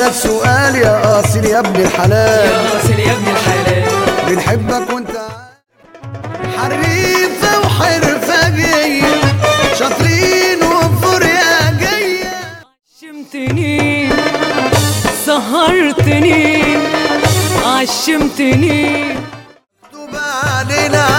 هسألك سؤال يا أصيل يا ابن الحلال يا اصل يا ابن الحلال بنحبك وانت حريفة وحرفجية شاطرين وفرية جاية عشمتني سهرتني عشمتني مكتوب علينا